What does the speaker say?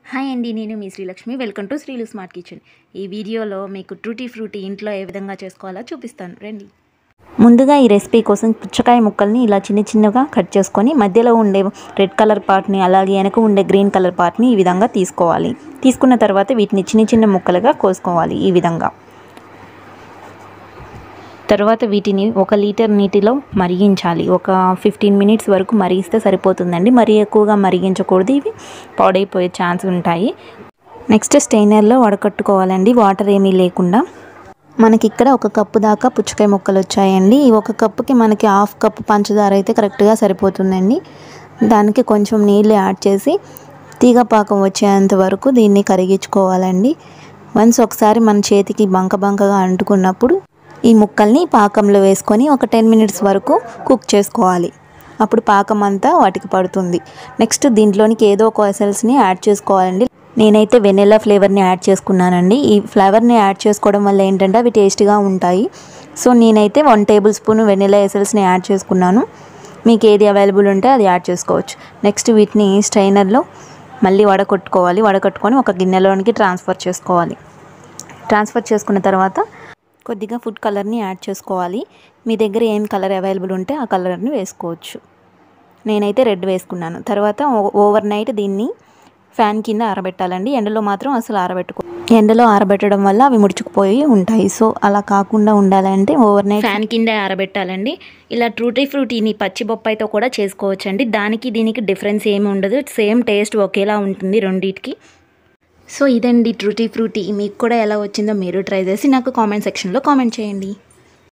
hi అండి నేను మీ Srilakshmi welcome to Sreelu smart kitchen ఈ వీడియోలో మీకు ట్రూటీ ఫ్రూటీ ఇంట్లో ఏ విధంగా చేసుకోవాలో చూపిస్తాను రండి ముందుగా ఈ రెసిపీ కోసం పుచ్చకాయ ముక్కల్ని ఇలా చిన్న చిన్నగా కట్ చేసుకొని మధ్యలో ఉండే రెడ్ కలర్ పార్ట్ని అలాగే వెనక ఉండే గ్రీన్ కలర్ పార్ట్ని ఈ విధంగా తీసుకోవాలి తీసుకున్న తర్వాత వీటిని చిన్న చిన్న ముక్కలుగా కోసుకోవాలి ఈ విధంగా తర్వాత వీటిని ఒక లీటర్ నీటిలో మరిగించాలి ఒక ఫిఫ్టీన్ మినిట్స్ వరకు మరిగిస్తే సరిపోతుందండి మరీ ఎక్కువగా మరిగించకూడదు ఇవి పాడైపోయే ఛాన్స్ ఉంటాయి నెక్స్ట్ స్టెయినర్లో వడకట్టుకోవాలండి వాటర్ ఏమీ లేకుండా మనకి ఇక్కడ ఒక కప్పు దాకా పుచ్చకాయ ముక్కలు వచ్చాయండి ఈ ఒక కప్పుకి మనకి హాఫ్ కప్పు పంచదార అయితే కరెక్ట్గా సరిపోతుందండి దానికి కొంచెం నీళ్ళు యాడ్ చేసి తీగ పాకం వచ్చేంత వరకు దీన్ని కరిగించుకోవాలండి వన్స్ ఒకసారి మన చేతికి బంక బంకగా అంటుకున్నప్పుడు ఈ ముక్కల్ని పాకంలో వేసుకొని ఒక టెన్ మినిట్స్ వరకు కుక్ చేసుకోవాలి అప్పుడు పాకం అంతా వాటికి పడుతుంది నెక్స్ట్ దీంట్లోనికి ఏదో ఒక ఎసెల్స్ని యాడ్ చేసుకోవాలండి నేనైతే వెనిలా ఫ్లేవర్ని యాడ్ చేసుకున్నానండి ఈ ఫ్లేవర్ని యాడ్ చేసుకోవడం వల్ల ఏంటంటే అవి టేస్ట్గా ఉంటాయి సో నేనైతే వన్ టేబుల్ స్పూన్ వెనిలా ఎసెల్స్ని యాడ్ చేసుకున్నాను మీకు ఏది అవైలబుల్ ఉంటే అది యాడ్ చేసుకోవచ్చు నెక్స్ట్ వీటిని స్ట్రైనర్లో మళ్ళీ వడకొట్టుకోవాలి వడకట్టుకొని ఒక గిన్నెలోనికి ట్రాన్స్ఫర్ చేసుకోవాలి ట్రాన్స్ఫర్ చేసుకున్న తర్వాత కొద్దిగా ఫుడ్ కలర్ని యాడ్ చేసుకోవాలి మీ దగ్గర ఏం కలర్ అవైలబుల్ ఉంటే ఆ కలర్ని వేసుకోవచ్చు నేనైతే రెడ్ వేసుకున్నాను తర్వాత ఓవర్ నైట్ దీన్ని ఫ్యాన్ కింద ఆరబెట్టాలండి ఎండలో మాత్రం అసలు ఆరబెట్టుకో ఎండలో ఆరబెట్టడం వల్ల అవి ముడుచుకుపోయి ఉంటాయి సో అలా కాకుండా ఉండాలంటే ఓవర్ నైట్ ఫ్యాన్ కింద ఆరబెట్టాలండి ఇలా ట్రూటీ ఫ్రూటీని పచ్చి బొప్పాయితో కూడా చేసుకోవచ్చండి దానికి దీనికి డిఫరెన్స్ ఏమి ఉండదు సేమ్ టేస్ట్ ఒకేలా ఉంటుంది రెండింటికి సో ఇదండి ట్రూటీ ఫ్రూటీ మీకు కూడా ఎలా వచ్చిందో మీరు ట్రై చేసి నాకు కామెంట్ సెక్షన్లో కామెంట్ చేయండి